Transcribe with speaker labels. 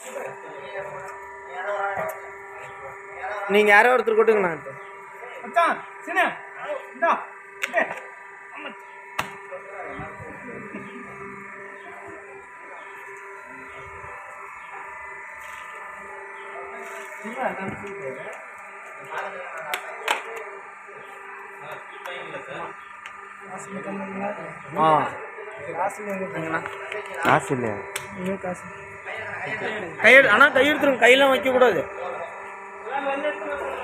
Speaker 1: நீங்கள் யாரோ ஒருத்தர் கொட்டுங்கண்ணா இப்போ
Speaker 2: மச்சான் சின்ன இந்தா ஓகே
Speaker 1: ஆ
Speaker 2: காசு
Speaker 1: எங்கண்ணா
Speaker 3: காசு இல்லையா
Speaker 2: காசு
Speaker 1: கையெடு ஆனால் கையெடுத்துருங்க கையெல்லாம் வைக்கக்கூடாது
Speaker 2: வெள்ளை எடுத்து